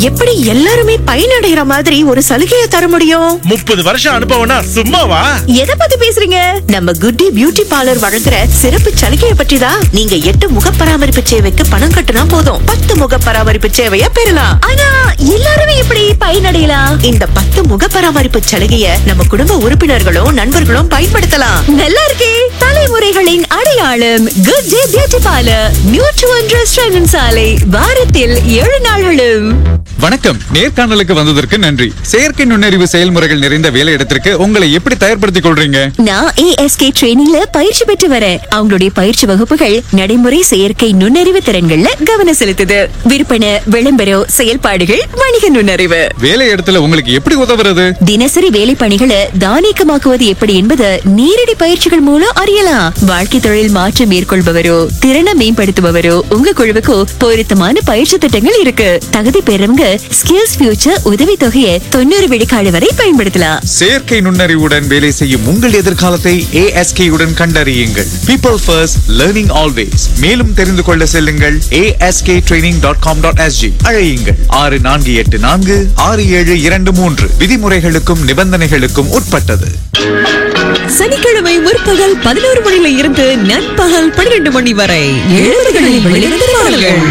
எப்படி எல்லாருமே பயனடைகிற மாதிரி ஒரு சலுகையை தர முடியும் முப்பது வருஷம் அனுபவம்னா சும்மாவா எதை பத்தி பேசுறீங்க நம்ம குட்டி பியூட்டி பார்லர் வழங்குற சிறப்பு சலுகையை பற்றி தான் நீங்க எட்டு முக பராமரிப்பு சேவைக்கு பணம் கட்டினா போதும் பத்து முக பராமரிப்பு சேவையை பெறலாம் ஆனா எல்லாருமே எப்படி பயனடையலாம் இந்த பத்து முக பராமரிப்பு சலுகையை நம்ம குடும்ப உறுப்பினர்களும் நண்பர்களும் பயன்படுத்தலாம் நல்லா இருக்கே தலைமுறைகளின் அடையாளம் good day beauty parlour neutron restaurant சாலை வாரத்தில் ஏழு நாள்களும் வணக்கம் நேர்காணலுக்கு வந்ததற்கு நன்றி செயற்கை நுண்ணறிவு செயல்முறைகள் நிறைந்த வேலையிடத்திற்கு உங்களை எப்படி தயார்படுத்திக் கொள்றீங்க நான் ஏஎஸ்கே ட்ரெயினிங்ல பயிற்சி பெற்று வரேன் அவங்களுடைய பயிற்சி வகுப்புகள் நடைமுறை செயற்கை நுண்ணறிவு திறன்கள்ல கவனம் செலுத்துது விற்பனை விளம்பரம் செயல்பாடுகள் வணிக நுண்ணறிவு வேலையிடத்துல உங்களுக்கு எப்படி உதவுறது தினசரி வேலை பணிகளை தானியக்கமாக்குவது எப்படி என்பது நேரடி பயிற்சிகள் மூலம் அறியலாம் வாழ்க்கை தொழில் மாற்றம் மேற்கொள்பவரோ திறனை மேம்படுத்துபவரோ உங்க குழுவுக்கு பொருத்தமான பயிற்சி திட்டங்கள் இருக்கு தகுதி பெறவங்க ஸ்கில்ஸ் ஃபியூச்சர் உதவி தொகையை தொண்ணூறு விழுக்காடு வரை பயன்படுத்தலாம் செயற்கை நுண்ணறிவுடன் வேலை செய்யும் உங்கள் எதிர்காலத்தை ASK உடன் கண்டறியுங்கள் பீப்பிள் ஃபர்ஸ்ட் லேர்னிங் ஆல்வேஸ் மேலும் தெரிந்து கொள்ள செல்லுங்கள் ASK training dot com dot S G அழையுங்கள் ஆறு நான்கு எட்டு நான்கு ஆறு ஏழு இரண்டு மூன்று விதிமுறைகளுக்கும் நிபந்தனைகளுக்கும் உட்பட்டது சனிக்கிழமை முற்பகல் பதினோரு மணியில இருந்து நண்பகல் பன்னிரண்டு மணி வரை எழுபதுகளில் வெளிவந்த பாடல்கள்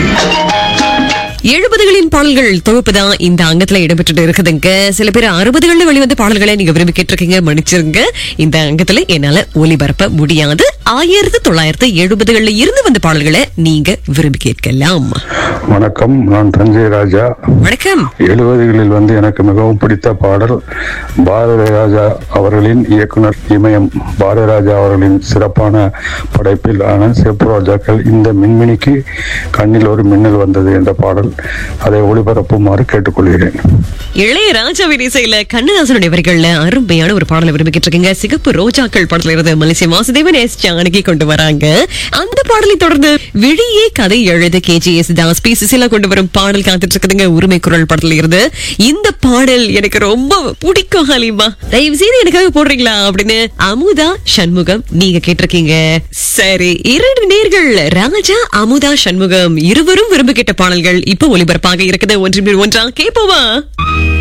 எழுபதுகளின் பாடல்கள் தொகுப்பு தான் இந்த அங்கத்துல இடம்பெற்று இருக்குதுங்க சில பேர் அறுபதுகள்ல வெளிவந்த பாடல்களை நீங்க விரும்பி கேட்டிருக்கீங்க மன்னிச்சிருங்க இந்த அங்கத்துல என்னால ஒளிபரப்ப முடியாது ஆயிரத்தி தொள்ளாயிரத்தி எழுபதுகள்ல இருந்து வந்த பாடல்களை நீங்க விரும்பி கேட்கலாம் வணக்கம் நான் தஞ்சை ராஜா வணக்கம் எழுபதுகளில் வந்து எனக்கு மிகவும் பிடித்த பாடல் பாரதி ராஜா அவர்களின் இயக்குனர் இமயம் பாரதி ராஜா அவர்களின் சிறப்பான படைப்பில் ஆன சிவப்பு ரோஜாக்கள் இந்த மின்மினிக்கு கண்ணில் ஒரு மின்னல் வந்தது என்ற பாடல் அதை ஒளிபரப்புமாறு கேட்டுக்கொள்கிறேன் இளையராஜாவின் இசையில கண்ணதாசனுடைய வரிகள்ல அருமையான ஒரு பாடலை விரும்பி கேட்டிருக்கீங்க சிகப்பு ரோஜாக்கள் படத்துல இருந்து மலேசிய வாசுதேவன் எஸ் ஜானகி கொண்டு வராங்க அந்த பாடலை தொடர்ந்து விழியே கதை எழுத K G S Das P Susheela கொண்டு வரும் பாடல் காத்துட்டு இருக்குதுங்க உரிமை குரல் படத்துல இருந்து இந்த பாடல் எனக்கு ரொம்ப பிடிக்கும் ஹலிமா தயவு செய்து எனக்காக போடுறீங்களா அப்படின்னு அமுதா சண்முகம் நீங்க கேட்டிருக்கீங்க சரி இரண்டு நேர்கள் ராஜா அமுதா சண்முகம் இருவரும் விரும்பி கேட்ட பாடல்கள் இப்ப ஒளிபரப்பாக இருக்குது ஒன்றின் மேல் ஒன்றா கேட்போமா